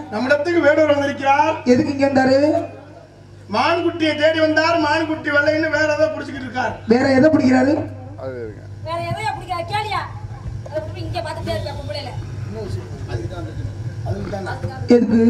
நம்மிடத்துக்கு வேடூர் வந்திருக்கிறார் எதுக்கு இங்க வந்தாரு மான்குட்டியை தேடி வந்தார் மான்குட்டி வெள்ளைன்னு வேற ஏதோ புடிச்சுக்கிட்டு இருக்கார் வேற எதை பிடிக்கிறாரு வேற எதையா பிடிக்காத கேளியா அதை போய் இங்க பார்த்துட்டே இருக்க பொம்பளையில எதுக்கு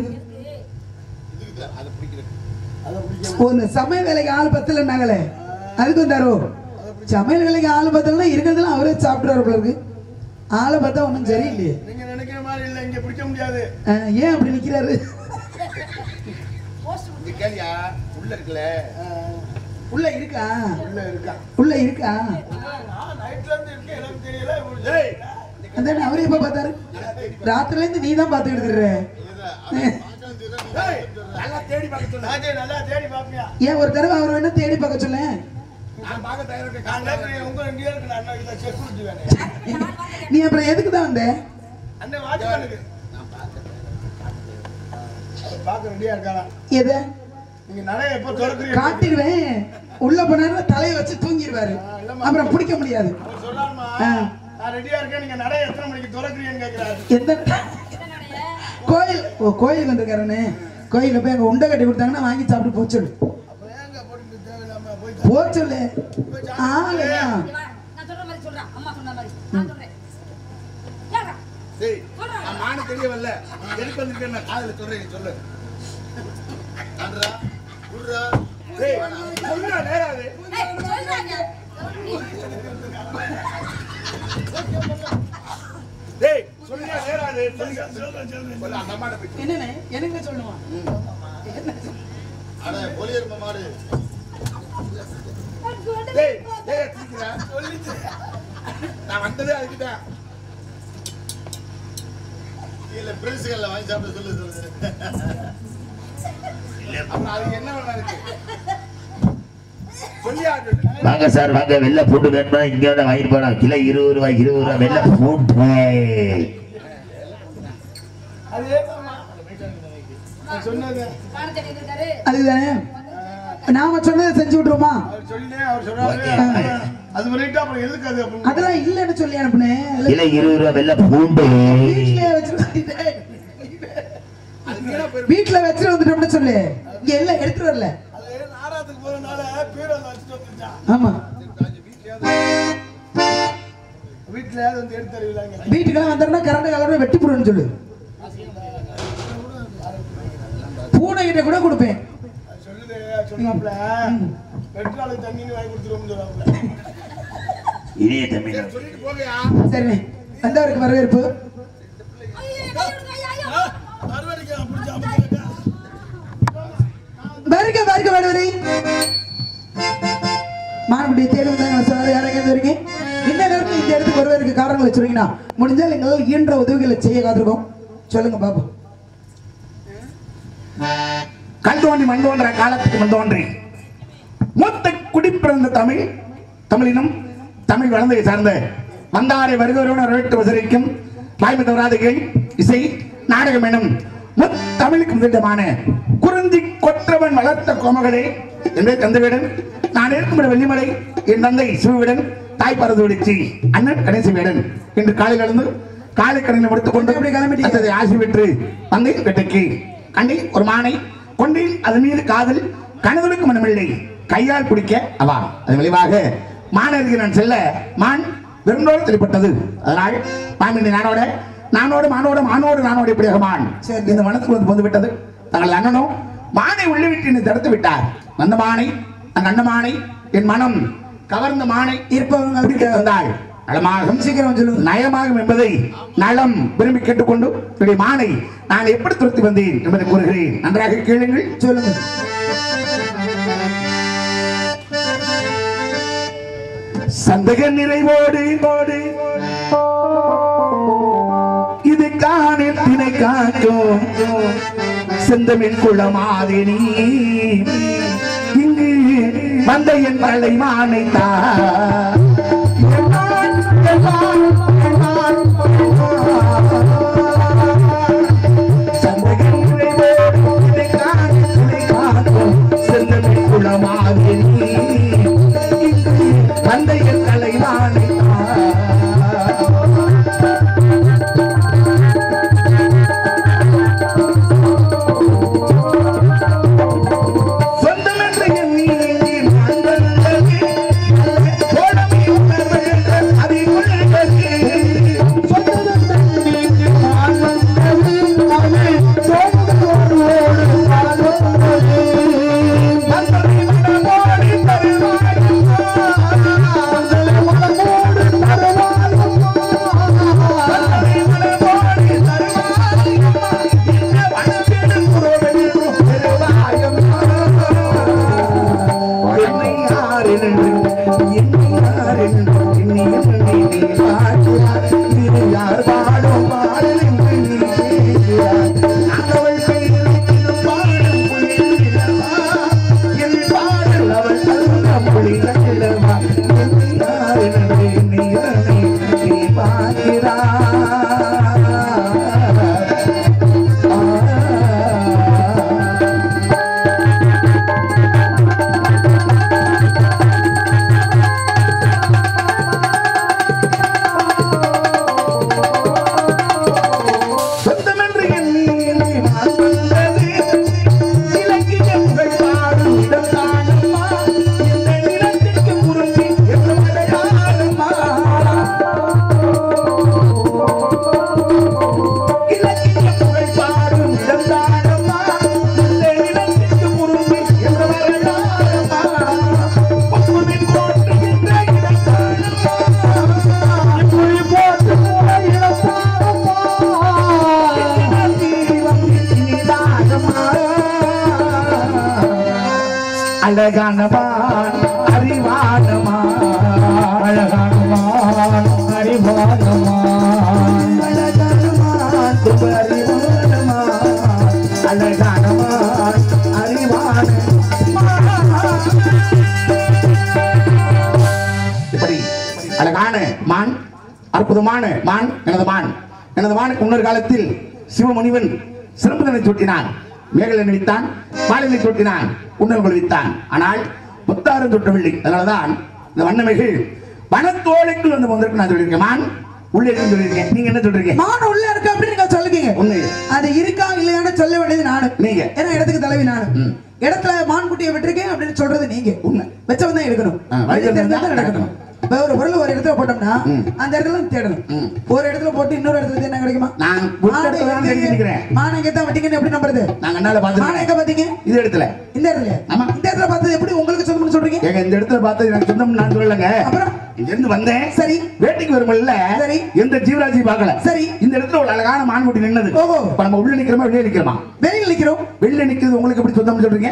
ஓ இந்த சமையல் வேலைக்கு ஆள் பத்தலன்னாங்களே அதுக்கு வந்தாரோ சமையல் வேலைக்கு ஆள் பத்தலன்னா இருக்கிறதுலாம் அவரே சாப்பிடுறாரு போல இருக்கு ஆளை பார்த்தா ஒன்றும் சரியில்லையே நீங்க நினைக்கிற மாதிரி இல்ல இங்க பிடிக்க முடியாது ஆ, ஏன் அப்படி நிக்கிறாரு போஸ்ட் இங்க கேளியா உள்ள இருக்குல்ல உள்ள இருக்கா உள்ள இருக்கா உள்ள இருக்கா நான் நைட்ல இருந்து இருக்கேன் எனக்கு தெரியல ஏய், அதான் அவரே எப்ப பார்த்தாரு ராத்திரில இருந்து நீ தான் பார்த்து எடுத்துடுற ஏய், நல்லா தேடி பார்க்க சொல்லு அதே நல்லா தேடி பாப்பியா ஏன் ஒரு தடவை அவர் வேணா தேடி பார்க்க சொல்ல நான் பார்க்க தயாரா இருக்கேன் நான் கேட்கிறேன் உங்க ரெண்டு பேருக்கு நான் இதை செக்யூரிட்டி வேணும் நீ அப்புறம் எதுக்கு தான் வந்த அண்ணன் வாட்ச்மேனுக்கு அவர் பார்க்க ரெடியா இருக்காரா எதை நீங்க நடைய எப்போ திறக்கிறீங்க காட்டிடுவேன் உள்ள போனாருன்னா தலையை வச்சு தூங்கிடுவாரு அப்புறம் பிடிக்க முடியாது அவர் சொல்றாருமா ஆ. நான் ரெடியா இருக்கேன் நீங்க நடைய எத்தனை மணிக்கு திறக்கிறீங்கன்னு கேட்கிறாரு எந்த கோயில் ஓ கோயிலுக்கு வந்திருக்காருன்னு கோயில போய் அங்க உண்டை கட்டி கொடுத்தாங்கன்னா வாங்கி சாப்பிட்டு போக சொல்லு அப்புறம் ஏங்க போட்டு தேவையில்லாம போய் போக சொல்லு ஆளுங்க நான் சொல்ற மாதிரி சொல்றேன் அம்மா சொன்ன மாதிரி நான் சொல்றேன் ஏறா டேய் நான் மான தெரிய வரல எதுக்கு வந்திருக்கேன் நான் காதுல சொல்றேன் நீ சொல்லு அன்றா குடுறா டேய் சொல்லுடா நேராது ஏய் சொல்றாங்க டேய் சொல்லுடா நேராது சொல்லுங்க சொல்லுங்க சொல்லுங்க சொல்ல அந்த அம்மாட்ட போய் சொல்லு. என்னண்ணே எனக்கு சொல்லுவான் அட பொலியர் மாடு டேய் டேய் தீக்குறா சொல்லிச்சு நான் வந்ததே அதுக்கு தான் இல்ல பிரின்சிபல்ல வாங்கி சாப்பிட சொல்லு சொல்லு அப்புறம் அது என்ன வேணா இருக்கு சொல்லியா வாங்க சார் வாங்க வெள்ளை பூண்டு வேணுமா இங்க வந்து வாங்கிட்டு போலாம் கிலோ இருபது ரூபாய் இருபது ரூபாய் வெள்ளை பூண்டு அதே நான் சொன்னது காண தேடி இருக்காரு அதுதானே நாம சொன்னதை செஞ்சு விட்டுருமா அவர் சொல்லினே அவர் சொல்றாரு அது பண்ணிட்டு அப்புறம் எதுக்கு அது அப்படின்னு அதெல்லாம் இல்லைன்னு சொல்லி அனுப்புனேன் கிலோ இருபது ரூபாய் வெள்ளை பூண்டு வீட்லயே வச்சு அது வீணா போயிரும் வீட்டுல வச்சுட்டு வந்துட்டோம்னு சொல்லு இங்க எல்லாம் எடுத்துட்டு வரல அது நாடகத்துக்கு போறதுனால பீரோல வச்சுட்டு வந்துருச்சான் ஆமா வீட்டுலயாவது வந்து எடுத்து தருவீங்க வீட்டுக்கெல்லாம் வந்தாருன்னா கரண்ட் கலர் வெட்டி போடுன்னு சொல்லு பூனை கிட்ட கூட கொடுப்பேன் அது சொல்லுது சொன்னாப்ல பெட்ரோலுக்கு தண்ணின்னு வாங்கி கொடுத்துருவோம்னு சொல்லுவாப்ல இதே தமிழ் சொல்லிட்டு போகையா சரிண்ணே வந்தவருக்கு வரவேற்பு ஐயோ கை விடுங்க ஐயோ மறுபடிக்கு நான் பிடிச்ச அமைச்சா வருக வருக வருவரை மாணவனுடைய தேர்வு வந்தாங்க சார் யாராவது வரீங்க இந்த நேரத்தில் இந்த இடத்துக்கு வருவதற்கு காரணங்களை சொல்றீங்கன்னா முடிஞ்சால் எங்களால் இயன்ற உதவிகளை செய்ய காத்திருக்கோம் சொல்லுங்க பாப்பா கல் தோன்றி மண் தோன்ற காலத்துக்கு மண் தோன்றி மூத்த குடிப்பிறந்த தமிழ் தமிழினம் தமிழ் வளர்ந்ததை சார்ந்த வந்தாரை வருகிறவன வரவேற்று வசரிக்கும் வாய்மை தவறாதுகள் இசை நாடகம் எனும் முத்தமிழுக்கு முதலிடமான குறிஞ்சி கொற்றவன் வளர்த்த கோமகளே என்பதை தந்தவிடன் நான் இருக்கும் இடம் வெள்ளிமலை என் தந்தை சிவவிடன் தாய் பரது விடுச்சி அண்ணன் கணேசி வேடன் இன்று காலையில் எழுந்து காலை கடனை முடித்துக் கொண்டு எப்படி கிளம்பிட்டீங்க? அடுத்தது ஆசி பெற்று தந்தை கட்டைக்கு கண்டி ஒரு மானை கொண்டில் அது மீது காதல் கணவனுக்கு மனமில்லை கையால் பிடிக்க அவா அது விளைவாக மாணவருக்கு நான் செல்ல மான் வெறுந்தோடு தெளிப்பட்டது அதனால் மாமினி நானோட நானோடு மானோடு மானோடு நானோடு இப்படியாக மான் சரி. இந்த மனத்துக்கு வந்து வந்து விட்டது தங்கள் அண்ணனும் மானை உள்ளே விட்டு என்னை தடுத்து விட்டார் அந்த மானை அந்த அண்ணமானை என் மனம் கவர்ந்த மானை இருப்பவங்க பிடிக்க வந்தாள் நலமாகும் சீக்கிரம் சொல்லுங்க நயமாகும் என்பதை நலம் விரும்பி கேட்டுக்கொண்டு என்னுடைய மானை நான் எப்படி துரத்தி வந்தேன் என்பதை கூறுகிறேன் நன்றாக கேளுங்கள் சொல்லுங்க சந்தக நிறைவோடு ஓடு இது காணில் திணை காக்கும் செந்தமிழ் குளமாதினி இங்கு வந்த என் தலை மானை தந்தையின் தலைவானை என்னை யார் என்று எண்ணி எண்ணி நீ பார்க்கிறாய் இது யார் பாடும் பாடல் என்று நீ கேட்கிறாய் நான் அவள் பெயரில் பாடும் புயலிலவா என் பாடல் அவள் தந்த மொழிகளவா என்னை யார் என்று எண்ணி எண்ணி நீ பார்க்கிறாய் சொந்தமென்று எண்ணி என்னை நான் வந்தது இலக்கியங்கள் பாடும் இடம் தானம்மா இந்த நிலத்திற்கு முருங்கி என்று மலையாளம்மா இலக்கியங்கள் பாடும் இடம் தானம்மா இந்த நிலத்திற்கு முருங்கி என்று மலையாளம்மா பசுவின் போற்றுகின்ற இடம் தானம்மா மொழி போற்றுகின்ற இடம் தானம்மா அழகானவான் அறிவானமான் அழகானவான் அறிவானமான் அழகானவான் துப அறிவானமான் அழகானவான் அறிவானமான் இப்படி அழகான மான் அற்புதமான மான் எனது மான் எனது மானுக்கு முன்னர் காலத்தில் சிவமுனிவன் சிறப்புதனை சூட்டினான் மேகலனை வித்தான் பாலினை சூட்டினான் உன்னல் வித்தான் ஆனால் முத்தாரம் சுட்டவில்லை அதனாலதான் இந்த வண்ணமைகள் வனத்தோலைக்குள் வந்து வந்திருக்கு நான் சொல்லியிருக்கேன் மான் உள்ளே இருக்குன்னு சொல்லியிருக்கேன் நீங்க என்ன சொல்றீங்க மான உள்ள இருக்கு அப்படின்னு நீங்க சொல்லுங்க உண்மை அது இருக்கா இல்லையான்னு சொல்ல வேண்டியது நானு நீங்க. ஏன்னா இடத்துக்கு தலைவி நானு ம். இடத்துல மான்குட்டியை விட்டுருக்கேன் அப்படின்னு சொல்றது நீங்க உண்மை. வச்சவன் தான் எடுக்கணும் ஆ, வழி வழி தெரிஞ்சா தெரிஞ்சா தான் நடக்கணும் இப்ப ஒரு பொருள் ஒரு இடத்துல போட்டோம்னா ம். அந்த இடத்துல தேடணும் ம். ஒரு இடத்துல போட்டு இன்னொரு இடத்துல தேடினா கிடைக்குமா நான் ஒரு இடத்துல தான் மானை தெரிஞ்சுக்கிறேன். மானை எங்க தான் வெட்டிங்கன்னு எப்படி நம்புறது நான் கண்ணால மானை எங்க பாத்துருக்கேன் பாத்தீங்க இது இடத்துல இந்த இடத்துல ஆமா. இந்த இடத்துல பார்த்தது எப்படி உங்களுக்கு சொந்தம்னு சொல்றீங்க ஏங்க இந்த இடத்துல பார்த்தது எனக்கு சொந்தம் நான் சொல்லலைங்க அப்புறம்? இங்க இருந்து வந்தேன் சரி. வேட்டைக்கு வரும்போதுல சரி. எந்த ஜீவராஜி பார்க்கல சரி. இந்த இடத்துல ஒரு அழகான மான்குட்டி நின்னது ஓஹோ. இப்ப நம்ம உள்ள நிக்கிறோமா வெளியே நிக்கிறோமா வெளியில் நிக்கிறோம் வெளில நிக்கிறது உங்களுக்கு எப்படி சொந்தம் சொல்றீங்க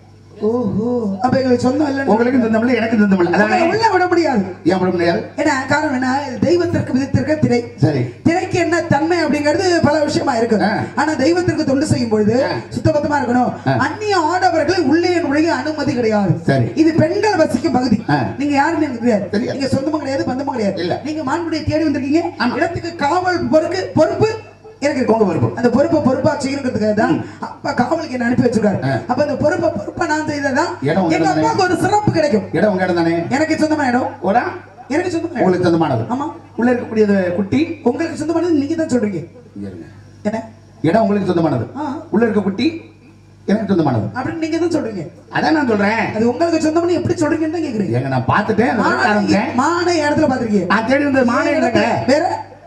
ஓஹோ அப்ப எங்களுக்கு சொந்தம் இல்லைன்னு உங்களுக்கு சொந்தம் இல்ல எனக்கு சொந்தம் இல்ல அதானே உங்களை உள்ள விட முடியாது ஏன் விட முடியாது ஏன்னா காரணம் என்ன இது தெய்வத்திற்கு விதித்திருக்க திரை சரி திரைக்கு என்ன தன்மை அப்படிங்கிறது பல விஷயமா இருக்கு ஆ. ஆனா தெய்வத்திற்கு தொண்டு செய்யும் பொழுது ஆ. சுத்தபத்தமா இருக்கணும் ஆ. அந்நிய ஆடவர்களை உள்ளே நுழைய அனுமதி கிடையாது சரி. இது பெண்கள் வசிக்கும் பகுதி ஆ. நீங்க யாருன்னு எனக்கு தெரியாது தெரியாது. நீங்க சொந்தமும் கிடையாது பந்தமும் கிடையாது இல்ல. நீங்க மான்குடியை தேடி வந்திருக்கீங்க ஆமா. இடத்துக்கு காவல் பொறுப்பு பொறுப்பு எனக்கு இருக்கு. உங்க பொறுப்பு. அந்த பொறுப்பை பொறுப்பா செய்யறதுக்காக தான் அப்பா காவலுக்கு என்ன அனுப்பி வச்சிருக்காரு ஆ. அப்ப அந்த பொறுப்பை பொறுப்பா நான் செய்ததான் இடம் உங்க எங்க தானே? அப்பாவுக்கு ஒரு சிறப்பு கிடைக்கும் இடம் உங்க இடம் தானே எனக்கு சொந்தமான இடம் ஓடா எனக்கு சொந்தமான இடம் உங்களுக்கு சொந்தமானது ஆமா உள்ள இருக்கக்கூடியது குட்டி உங்களுக்கு சொந்தமானது நீங்க தான் சொல்றீங்க இங்க இருங்க. என்ன இடம் உங்களுக்கு சொந்தமானது ஆ. உள்ள இருக்க குட்டி எனக்கு சொந்தமானது அப்படின்னு நீங்க தான் சொல்றீங்க அதான் நான் சொல்றேன் அது உங்களுக்கு சொந்தம்னு எப்படி சொல்றீங்கன்னு தான் கேக்குறீங்க எங்க நான் பார்த்துட்டேன் அதை விளக்க ஆரம்பிச்சேன் மான இடத்துல பாத்திருக்கீங்க நான் தேடி வந்தது மானே இல்லைங்க வேற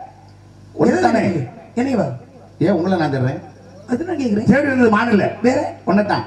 ஒண்ணு தானே என்னையவா ஏன் உங்களை நான் தேடுறேன் அது நான் கேக்குறேன் தேடி வந்தது மான் இல்ல வேற ஒன்னதான்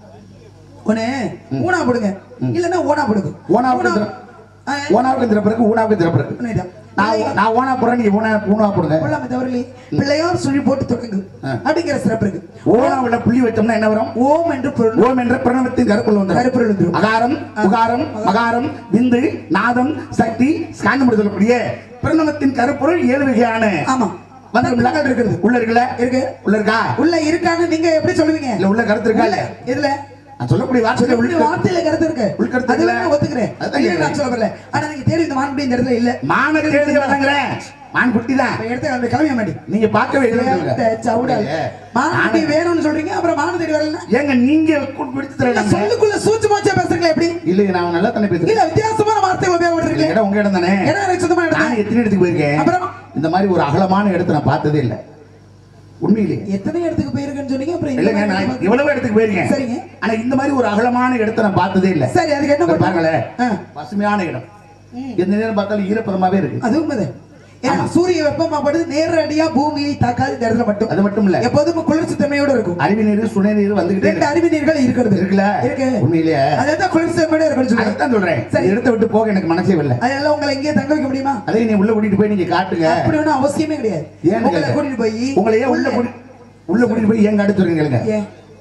ஒண்ணு ஊனா போடுங்க இல்லன்னா ஓனா போடுங்க ஓனாவுக்கு திற- ஓனாவுக்கு திறப்பிறகு ஊனாவுக்கு திறப்பிறகு நான் நான் ஓனா போறேன் நீ ஊனா ஊனா போடுங்க கொள்ளாம தவறில்லை பிள்ளையார் சுழி போட்டு தொடங்கு ஆ. அப்படிங்கிற சிறப்பு இருக்கு ஓனாவுல புள்ளி வச்சோம்னா என்ன வரும் ஓம் என்று பொருள் ஓம் என்ற பிரணவத்தின் கருப்புள்ள வந்து கருப்பொருள் வந்துரும். அகாரம் உகாரம் மகாரம் விந்து நாதம் சக்தி ஸ்கானம் சொல்லக்கூடிய பிரணவத்தின் கருப்பொருள் ஏழு வகையான ஆமா வந்துரும்ல தத்துவங்கள் இருக்குது உள்ள இருக்குல்ல இருக்கு உள்ள இருக்கா உள்ள இருக்கான்னு நீங்க எப்படி சொல்லுவீங்க இல்ல உள்ள கருத்து இருக்கா இல்ல இதுல நான் சொல்லக்கூடிய வார்த்தை சொல்லக்கூடிய உள்ள வார்த்தையில கருத்து இருக்கு உள்கருத்து அது இருக்குல்ல? நான் ஒத்துக்கிறேன் அதான் இல்ல, நான் கேக்குறேன். சொல்ல வரல ஆனா நீங்க தேடி இந்த மான் இந்த இடத்துல இல்ல மான தேடி வழங்குறேன் மான் குட்டி தான் அப்ப எடுத்து அந்த கிளம்பிய மாட்டி நீங்க பார்க்கவே இல்லை சவுடால் மான் தேடி வேணும்னு சொல்றீங்க அப்புறம் மான் தேடி வரல ஏங்க நீங்க கூட்டு பிடிச்சு தரலாம் சொல்லுக்குள்ள சூச்சு மாச்சா பேசுறீங்களா எப்படி இல்லைங்க நான் நல்லா தானே பேசுறேன் இல்ல வித்தியாசமான வார்த்தை இந்த உபயோகப்படுறீங்க இடம் உங்க இடம் தானே இடம் எனக்கு சுத்தமா நான் இடம் எத்தனை இடத்துக்கு போயிருக்கேன் அப்புறம்? இந்த மாதிரி ஒரு அகலமான இடத்தை நான் பார்த்ததே இல்லை உண்மையிலேயே எத்தனை இடத்துக்கு போயிருக்குன்னு சொன்னீங்க அப்புறம் இந்த இல்லைங்க நான் மாதிரி எவ்வளவு இடத்துக்கு போயிருக்கேன் சரிங்க. ஆனா இந்த மாதிரி ஒரு அகலமான இடத்தை நான் பார்த்ததே இல்லை சரி அதுக்கு என்ன இங்க பண்ணுங்க பாருங்களேன் ஆ. பசுமையான இடம் எந்த நேரம் பார்த்தாலும் ஈரப்பதமாவே இருக்கு அது உண்மைதான் ஏன்னா சூரிய வெப்பமாப்படுது நேரடியா பூமியை தாக்காது இந்த இடத்துல மட்டும் அது மட்டும் இல்ல எப்போதும் குளிர்ச்சி தன்மையோட இருக்கும் அருவி நீர் சுனை நீர் வந்துகிட்டே ரெண்டு இருக்கு அருவி நீர்கள் இருக்கிறது இருக்குல்ல? இருக்கு உண்மையிலேயே? அதான் குளிர்ச்சி தன்மையோட இருக்குன்னு சொல்லுங்க அதைத்தான் சொல்றேன் சரி. இந்த இடத்தை விட்டு போக எனக்கு மனசே இல்லை அதெல்லாம் உங்களை எங்கேயே தங்க வைக்க முடியுமா அதை நீ உள்ள கூட்டிட்டு போய் நீங்க காட்டுங்க அப்படி ஒண்ணும் அவசியமே கிடையாது ஏன்னு உங்களை கேளுங்க. கூட்டிட்டு போய் உங்களை ஏன் உள்ள கூட்டி உள்ள கூட்டிட்டு போய் ஏன் காட்ட சொல்றீங்க கேளுங்க ஏன்?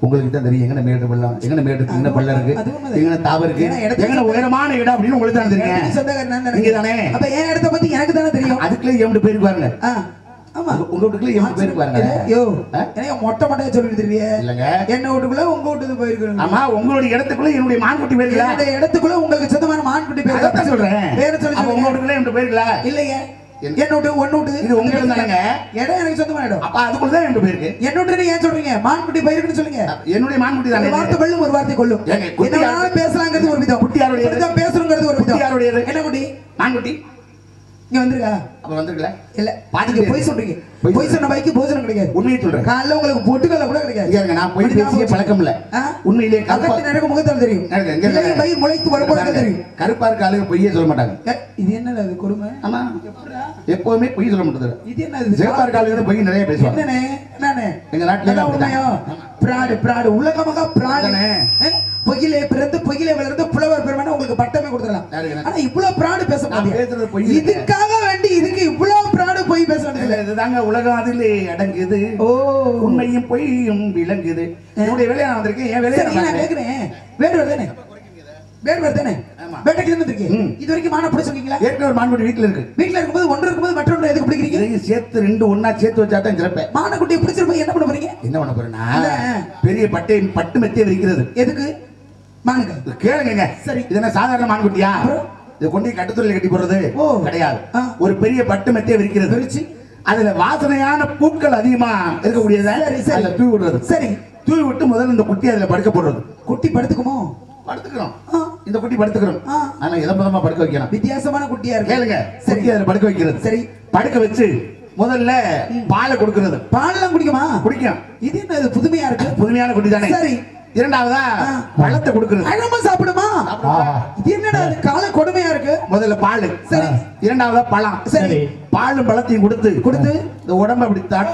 உங்களுக்கு தான் தெரியும் எங்கன மேடு பள்ளம் எங்கன மேடு எங்கன பள்ளம் இருக்கு அது உண்மைதான். எங்கன தாவ இருக்கு ஏன்னா இடத்துக்கு எங்கன உயரமான இடம் அப்படின்னு உங்களுக்கு தான் எனக்கு தெரியும் சொந்தக்காரன் நான் நீங்க தானே. தானே அப்ப என் இடத்த பத்தி எனக்கு தானே தெரியும் அதுக்குள்ள எவ்வளவு பேருக்கு பாருங்க ஆ, ஆமா உங்க- உங்க வீட்டுக்குள்ள எவ்வளவு பேருக்கு பாருங்க இல்ல, யோ ஆ? எனக்கு மொட்டை மொட்டையா சொல்லிட்டு தெரியல இல்லங்க என்ன வீட்டுக்குள்ள உங்க வீட்டுக்கு போயிருக்கணும் ஆமா உங்களுடைய இடத்துக்குள்ள என்னுடைய மான்குட்டி பேருக்கல என்னுடைய இடத்துக்குள்ள உங்களுக்கு சொந்தமான மான்குட்டி பேர் அதான் சொல்றேன் பேரை சொல்லி அப்ப உங்க சொல்லுங்க. வீட்டுக்குள்ள என்னுடைய பேருக்கல இல்லைங்க என்ன? என்ன வீட்டு ஒன்னு வீட்டு இது உங்க இடம் தானேங்க? இடம் எனக்கு சொந்தமான இடம் அப்ப அதுக்குள்ள தான் என்னுடைய பேருக்கு என்ன வீட்டு ஏன் சொல்றீங்க மான்குட்டி போயிருக்குன்னு சொல்லுங்க என்னுடைய மான்குட்டி ஒரு தானே வார்த்தை வெள்ளும் ஒரு வார்த்தை கொள்ளும் ஏங்க, குட்டி என்ன யாரு- வேணாலும் பேசலாங்கிறது ஒரு விதம் குட்டி யாருடையது? இப்படிதான் பேசணுங்கிறது ஒரு குட்டி விதம் யாருடையது? என்ன குட்டி மான்குட்டி இங்க வந்துருக்கா அப்ப வந்திருக்கல இல்ல பாத்துட்டு நீங்க பொய் சொல்றீங்க பொய் பொய் சொன்ன பைக்கு போஜனம் கிடைக்காது உண்மையை சொல்றேன் காலைல உங்களுக்கு பொட்டுக்கல்ல கூட கிடைக்காது இங்க இருங்க, நான் பொய் அப்படி பேசிய ஞாபகம் பழக்கம் இல்ல ஆ? உண்மையிலேயே கருப்பா அகத்தி நடக்க முகத்தால் தெரியும் இருங்க, இங்க இருங்க. இலையும் பயிர் முளைத்து வரும்போது தான் தெரியும் கருப்பா இருக்க ஆளுங்க பொய்யே சொல்ல மாட்டாங்க ஏ, இது என்னது அது கொடுமை ஆமா எப்படிடா? எப்பவுமே பொய் சொல்ல மாட்டது இது என்னது சிவப்பா இருக்க ஆளுங்க பொய் நிறைய பேசுவாங்க என்னண்ணே என்னண்ணே எங்க நாட்டுல அதான் அப்படிதான். உண்மையோ பிராடு பிராடு உலகமாக பிராடு அதானே. ஏ, பொய்யிலே பிறந்து பொய்யிலே வளர்ந்து புலவர் பெருமைன்னு உங்களுக்கு பட்டமே கொடுத்துடலாம் யாருக்கு? ஆனா இவ்வளவு பிராடு பேச நான் முடியாது பேசுறது பொய் இல்லைங்க. இதுக்காக வேண்டி இதுக்கு இவ்வளவு பிராடு பொய் பேச இல்ல, வேண்டியது இதுதாங்க உலகம் அதிலே அடங்குது ஓ உண்மையும் பொய்யும் விளங்குது என்னுடைய வேலையை நான் வந்திருக்கேன் என் வேலையை சரி நான் நான் பார்க்கிறேன். கேக்குறேன் வேடுவர் தானே வேடுவர் தானே ஆமா. வேட்டைக்கு இருந்து இருக்கீங்க ம். இது வரைக்கும் மானம் பிடிச்சிருக்கீங்களா ஏற்கனவே ஒரு மான்குட்டி வீட்டுல இருக்கு வீட்டுல இருக்கும்போது ஒன்று இருக்கும்போது மற்றொன்று எதுக்கு பிடிக்கிறீங்க இதையும் சேர்த்து ரெண்டு ஒண்ணா சேர்த்து வச்சா தான் சிறப்பேன் மானக்குட்டியை பிடிச்சிருப்ப என்ன பண்ண போறீங்க என்ன பண்ண போறேன்னா இல்ல. பெரிய பட்டை பட்டு மெத்திய விரிக்கிறது எதுக்கு மானுங்க இது கேளுங்க சரி. இது என்ன சாதாரண மான்குட்டியா அப்புறம்? இது கொண்டு போய் கட்டுத்துறையில கட்டி போடுறது ஓ. கிடையாது ஆ. ஒரு பெரிய பட்டு மெத்திய விரிக்கிறது விரிச்சு? அதுல வாசனையான பூக்கள் அதிகமா இருக்கக்கூடியத சரி, சரி. அதுல தூவி விடுறது சரி தூவி விட்டு முதல்ல இந்த குட்டி அதுல படுக்க போடுறது குட்டி படுத்துக்குமோ படுத்துக்கிறோம் ஆ. இந்த குட்டி படுத்துக்கிறோம் ஆ. ஆனா இதமா படுக்க வைக்கணும் வித்தியாசமான குட்டியா இருக்கு கேளுங்க சரி குட்டி அதுல படுக்க வைக்கிறது சரி. படுக்க வச்சு முதல்ல பாலை கொடுக்கிறது பாலெல்லாம் குடிக்குமா குடிக்கும் இது என்ன இது புதுமையா இருக்கு புதுமையான குட்டி தானே சரி. இரண்டாவதா ஆ. பழத்தை கொடுக்கிறது அழகமா சாப்பிடுமா இது என்னடா இது கால கொடுமையா இருக்கு முதல்ல பால் சரி. இரண்டாவதா பழம் சரி. பாலும் பழத்தையும் கொடுத்து கொடுத்து? இந்த உடம்ப அப்படி தாட்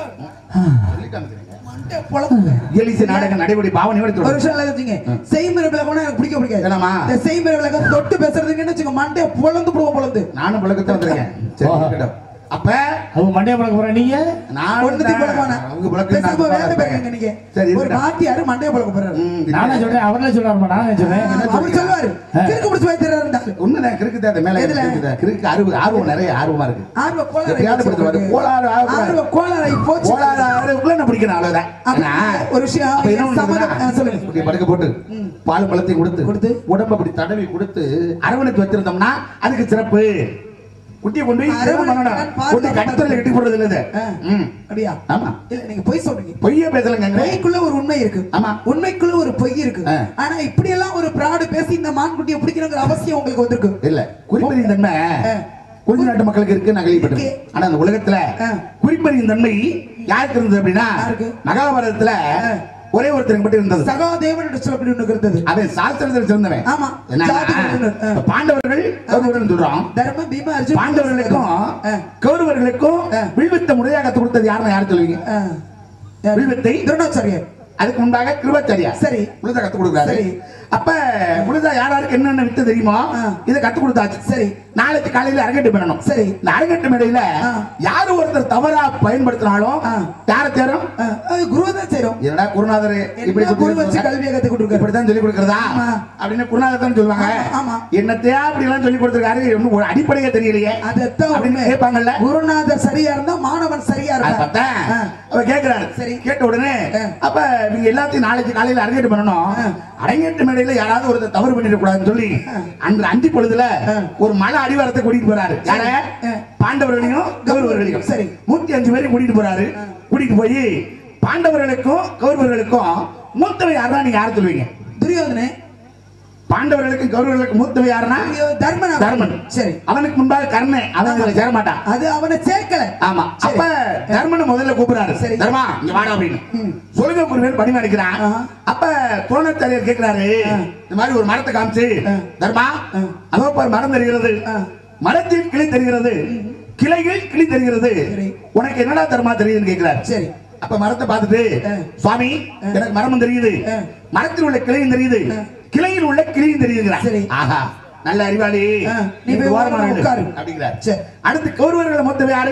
மண்டை பொளக்குங்க. எலிசு நாடகம் நடைபெறி பாவனையோட ஒரு தொடரும். விஷயம் நல்லா வச்சுங்க செய்முறை விளக்கம் எனக்கு பிடிக்க பிடிக்காது என்னம்மா? இந்த செய்முறை விளக்கம் தொட்டு பேசுறதுக்குன்னு வச்சுங்க மண்டை பொழந்து போடுவோம் பொழந்து நானும் பழக்கத்தை வந்திருக்கேன் சரி, இருக்கட்டும். அப்ப அவங்க மண்டைய பழக்க போற நீங்க நான் ஒண்ணுத்தி பழக்கமான அவங்க பழக்கம் நான் பேசாம வேலை பார்ப்பேன். பாருங்க நீங்க சரி ஒரு இருக்கட்டும். வாத்தியாரு மண்டைய பழக்க போறாரு ம், நானே இது- சொல்றேன் அவர்ல சொல்றாருமா நானே சொல்றேன் அவர் சொல்லுவாரு கிறுக்கு பிடிச்சு வைத்திருந்தாரு உண்மைதான் கிறுக்கு தான் மேல எதுல? கிறுக்கு கிறுக்கு ஆர்வம் ஆர்வம் நிறைய ஆர்வமா இருக்கு ஆர்வ கோளாறு எப்படியாவது படுத்துவாரு. கோளாறு ஆர்வம். ஆர்வ கோளாறு போச்சு கோளாறு ஆறுக்குள்ள நான் பிடிக்கணும் அவ்வளவுதான் அப்ப ஏன்னா, ஒரு விஷயம் அப்ப என்ன என் பண்ணுதுன்னா, சம்மதம், ஆ, சொல்லுங்க. இப்படி படுக்க போட்டு பால் பழத்தையும் கொடுத்து கொடுத்து? உடம்ப அப்படி தடவி கொடுத்து அரவணைத்து வச்சிருந்தோம்னா அதுக்கு சிறப்பு குட்டியை கொண்டு போய் அரவணைத்து சிறப்பு பண்ணணும். பாதுகாப்பு கொண்டு கட்டுத்தரையில கட்டி போடுறது இல்ல இது. ஆ. ம். அப்படியா ஆமா இல்ல நீங்க பொய் சொல்றீங்க பொய்யே பேசலங்க பொய்க்குள்ள ஒரு உண்மை இருக்கு ஆமா. உண்மைக்குள்ள ஒரு பொய் இருக்கு ஆ. ஆனா இப்படி எல்லாம் ஒரு பிராடு பேசி இந்த மான்குட்டியை பிடிக்கணுங்கிற அவசியம் உங்களுக்கு வந்திருக்கு இல்ல குறிப்பறியும் தன்மை ஆ. கொஞ்ச நாட்டு மக்களுக்கு இருக்கு நான் கேள்விப்பட்டிருக்கேன் இருக்கு. ஆனா அந்த உலகத்துல ஆ. குறிப்பறியும் தன்மை யாருக்கு இருந்தது அப்படின்னா யாருக்கு? மகாபாரதத்துல ஆ. ஒரே ஒருத்தருக்கு மட்டும் இருந்தது சகாதேவன் என்று சொல்லப்படி ஒண்ணு இருந்தது அவன் சாஸ்திரத்தில் சிறந்தவன் ஆமா. என்னன்னா, ஜாதி மன்னன். ஆ. இப்ப பாண்டவர்கள் கௌரவர்கள் சொல்றோம் தர்ம பீம அர்ஜுன் பாண்டவர்களுக்கும் ஆ. கௌரவர்களுக்கும் ஆ. வில்வித்த முறையாக கத்து கொடுத்தது யாருன்னு யாரு சொல்லுவீங்க ஆ. யாரு? வில்வித்தை? துரோணாச்சாரியர் அதுக்கு முன்பாக கிருபாச்சாரியா சரி. முழுதா கத்து கொடுக்குறாரு சரி. அப்ப முழுதா யார் யாருக்கு என்னென்ன வித்து தெரியுமோ ஆ. இதை கத்து கொடுத்தாச்சு சரி. நாளைக்கு காலையில அரங்கேற்றம் பண்ணணும் சரி. இந்த அரங்கேற்றம் மேடையில ஆ. யாரு ஒருத்தர் தவறா பயன்படுத்தினாலும் ஆ. யார தேரும் ஆ, அது குருவை தான் செய்றோம் என்னடா குருநாதர் இப்படி என்ன குரு வச்சு சொல்லி கல்வியை கத்து கொடுத்துருக்காரு இப்படித்தான் சொல்லி கொடுக்கறதா ஆமா. அப்படின்னு குருநாதர் தான் சொல்லுவாங்க ஆமா, ஆமா. என்னத்தையா அப்படி எல்லாம் சொல்லி கொடுத்திருக்காரு இன்னும் ஒரு அடிப்படையே தெரியலையே அதத்தான் அப்படின்னு உண்மை. கேட்பாங்கல்ல குருநாதர் சரியா இருந்தா மாணவன் சரியா அது இருப்பான் பார்த்தா ஆ. அவ கேக்குறாரு சரி. கேட்ட உடனே ஆ. அப்ப நீங்க எல்லாத்தையும் நாளைக்கு காலையில அரங்கேற்றம் பண்ணணும் ஆ. அரங்கேற்ற மேடையில யாராவது ஒருத்தர் தவறு பண்ணிடக்கூடாதுன்னு சொல்லி அன்று அந்தி பொழுதுல ஆ. ஒரு மலை அடிவாரத்தை கூட்டிட்டு போறாரு யார ஆ. பாண்டவர்களையும் கௌரவர்களையும் சரி. நூத்தி அஞ்சு பேரையும் கூட்டிட்டு போறாரு கூட்டிட்டு போய் பாண்டவர்களுக்கும் கௌரவர்களுக்கும் மூத்தவை யாருன்னா நீங்க யார சொல்லுவீங்க துரியோதனே பாண்டவர்களுக்கும் கௌரவர்களுக்கும் மூத்தவை யாருன்னா ஐயோ, தர்மன் அவன். தர்மன் சரி அவனுக்கு முன்பாக கர்ணன் அவன் இதுல சேர மாட்டான் அது அவனை சேர்க்கல ஆமா சரி. அப்ப தர்மனை முதல்ல கூப்பிடுறாரு சரி. தர்மா இங்க வாடா அப்படின்னு ம். சொல்லுங்க குருவேன் பணி அடிக்கிறான் ஆஹா. அப்ப துரோணாச்சாரியர் கேக்குறாரு இந்த மாதிரி ஒரு மரத்தை காமிச்சு ஆ. தர்மா ஆ. அதோ பாரு மரம் தெரிகிறது ஆ. மரத்தில் கிளை தெரிகிறது கிளையில் கிளி தெரிகிறது சரி. உனக்கு என்னடா தர்மா தெரியுதுன்னு கேக்குறாரு சரி அப்ப மரத்தை பார்த்துட்டு ஆ. சுவாமி எனக்கு மரமும் தெரியுது ஆ. மரத்தில் உள்ள கிளையும் தெரியுது ஆ. கிளையில் உள்ள கிளியும் தெரியுதுங்கிறார் சரி. ஆஹா நல்ல அறிவாளி ஆ. நீ நீ போய் ஓரமா ஓரமா நில்லு. உட்காரு. அப்படிங்கிறார் சரி. அடுத்து கௌரவர்களை மொத்தம் யாரு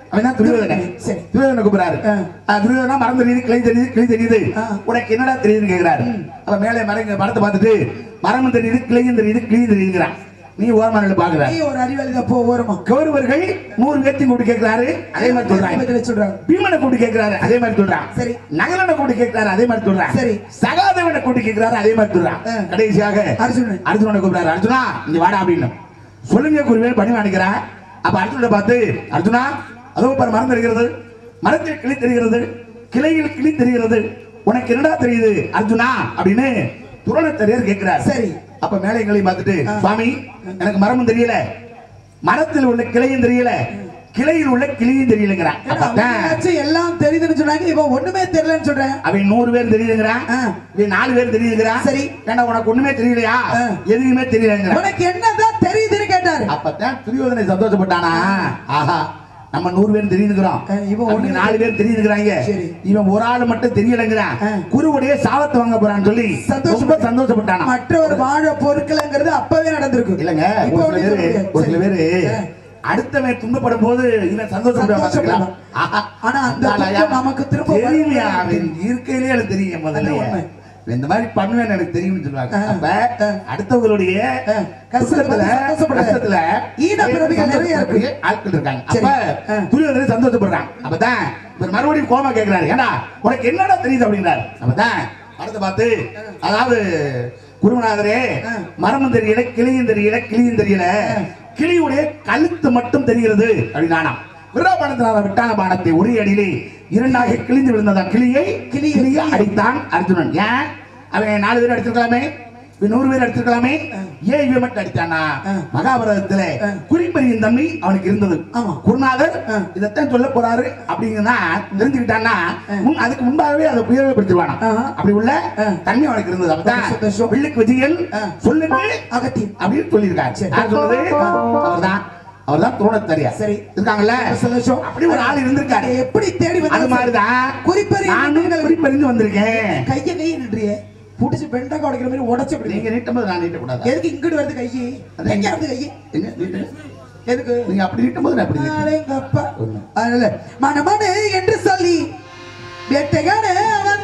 அவன் தான் துரியோதனன் சரி. துரியோதனை கூப்பிடுறாரு ஆ. ஆ, துரியோதனா மரம் தெரியுது கிளை தெரியுது கிளை தெரியுது ஆ. உனக்கு என்னடா தெரியுதுன்னு கேக்குறாரு அப்ப மேலே மரம் மரத்தை பார்த்துட்டு மரமும் தெரியுது கிளையும் தெரியுது கிளியும் தெரியுதுங்கிறான் நீ ஓரமா நின்று பாக்குற நீ ஒரு அறிவாளி தான் போ ஓரமா கௌரவர்கள் நூறு பேர்த்தையும் கூப்பிட்டு கேட்கிறாரு அதே மாதிரி சொல்றாங்க பதில சொல்றாங்க பீமனை கூப்பிட்டு கேட்கிறாரு அதே மாதிரி சொல்றான் சரி. நகலனை கூப்பிட்டு கேட்கிறாரு அதே மாதிரி சொல்றான் சரி. சகாதேவனை கூப்பிட்டு கேட்கிறாரு அதே மாதிரி சொல்றான் ஆ. கடைசியாக அர்ஜுனன். அர்ஜுனனை கூப்பிடுறாரு அர்ஜுனா இங்க வாடா அப்படின்னு சொல்லுங்க குருவேல் பணி வாங்கிக்கிறேன் அப்ப அர்ஜுனனை பார்த்து அர்ஜுனா அதோ பாரு மரம் தெரிகிறது மரத்தில் கிளி தெரிகிறது கிளையில் கிளி தெரிகிறது உனக்கு என்னடா தெரியுது அர்ஜுனா அப்படின்னு துரோணத்தரையர் கேட்கிறார் சரி. அப்ப மேலே எங்களையும் பார்த்துட்டு சுவாமி எனக்கு மரமும் தெரியல மரத்தில் உள்ள கிளையும் தெரியல கிளையில் உள்ள கிளியும் தெரியலங்கிறான் ஏன்னா, அப்பதான் அவங்களாச்சும் எல்லாம் தெரியுதுன்னு சொன்னாங்க இவன் ஒண்ணுமே தெரியலன்னு சொல்றேன் அவன் நூறு பேர் தெரியுதுங்கிறான் ஆ. இவன் நாலு பேர் தெரியுதுங்கிறான் சரி. ஏன்னா உனக்கு ஒண்ணுமே தெரியலையா ஆ. எதுவுமே தெரியலங்கிறான் உனக்கு என்னதான் தெரியுதுன்னு கேட்டாரு அப்பதான் துரியோதனை சந்தோஷப்பட்டானா ஆஹா நம்ம நூறு பேர் தெரியுதுங்கிறோம் ஆ, இவன் இவன் ஒண்ணு நாலு பேர் தெரியுதுங்கிறாங்க சரி. இவன் ஒரு ஆள் மட்டும் தெரியலங்கிறான் ஆ. குருவுடைய சாபத்தை வாங்க போறான்னு சொல்லி சந்தோஷம். ரொம்ப சந்தோஷப்பட்டானா மற்றவர் வாழ பொருட்கள்ங்கிறது அப்பவே நடந்திருக்கு இல்லங்க இப்ப ஒரு சில ஒண்ணும் பேரு சொல்ல ஒரு சில முடியாது. பேரு சரி. அடுத்தவன் துன்பப்படும் போது இவன் சந்தோஷப்படுவான் சந்தோஷப்படுவான். பாத்தீங்களா? ஆஹா. ஆனா அந்த ஆளாயா? துன்பம் நமக்கு திரும்ப வரும். தெரியுமையா அவன் இருக்கையிலே எனக்கு தெரியும் முதல்ல அது உண்மை. இந்த மாதிரி பண்ணுவேன்னு எனக்கு தெரியும்னு சொல்லுவாங்க ஆ. அப்ப ஆ. அடுத்தவங்களுடைய ஆ. கஷ்டத்துல துக்கத்துல, சந்தோஷப்பட. கஷ்டத்துல ஈன பிறவிகள் நிறைய இருக்கு. ஆட்கள் இருக்காங்க சரி. அப்ப ஆ. துரியோதனை சந்தோஷப்படுறான் அப்பதான் இவர் மறுபடியும் கோமா கேட்கிறாரு ஏண்டா உனக்கு என்னடா தெரியுது அப்படின்றாரு அப்பதான் அடுத்து பார்த்து அதாவது குருநாதரே ஆ. மரமும் தெரியல கிளியும் தெரியல கிளியும் தெரியல கிளியுடைய கழுத்து மட்டும் தெரிகிறது அப்படின்னானா விராபானத்தினால விட்டான பானத்தை ஒரே அடியிலே இரண்டாக கிழிந்து விழுந்ததான் கிளியை கிளியை- கிளியை அடித்தான் அர்ஜுனன் ஏன் அவன் நாலு பேர் அடிச்சிருக்கலாமே இவன் நூறு பேர் அடிச்சிருக்கலாமே ஏன் இவன் மட்டும் அடித்தானா ஆ. மகாபாரதத்துல ஆ. குறிப்பறியும் தன்மை அவனுக்கு இருந்தது ஆமா. குருநாதர் ஆ. இதைத்தான் சொல்ல போறாரு அப்படிங்கன்னா தெரிஞ்சுக்கிட்டான்னா ஆ. முன் அதுக்கு முன்பாகவே அதை உபயோகப்படுத்திடுவானா ஆஹா. அப்படி உள்ள ஆ. தன்மை அவனுக்கு இருந்தது அப்பதான் சந்தோஷம். வில்லுக்கு விஜயன் ஆ. சொல்லுங்க அகத்தியம் அப்படின்னு சொல்லியிருக்காரு சரி. யார் சொன்னது அவர்தான் அவர்தான் துரோணத்தரியா சரி. இருக்காங்கல்ல சந்தோஷம் அப்படி ஒரு ஆள் இருந்திருக்காரு எப்படி தேடி அது வந்தாலும் மாதிரிதான் குறிப்பறியும் நானும் நீங்கள் குறிப்பறிஞ்சு வந்திருக்கேன் கைய கைய நின்றிய புடிச்சு பெண்டா உடைக்கிற மாதிரி உடைச்சு அப்படி நீங்க நீட்டும்போது நான் நீட்டக்கூடாது எதுக்கு இங்கிட்டு வருது கையி அது எங்க வருது கையி எங்க நீட்டு எதுக்கு நீங்க அப்படி நீட்டும்போது நான் அப்படி நீட்டுறேன். அடேங்கப்பா. அதனால மனமனு என்று சொல்லி வேட்டைகான அவன்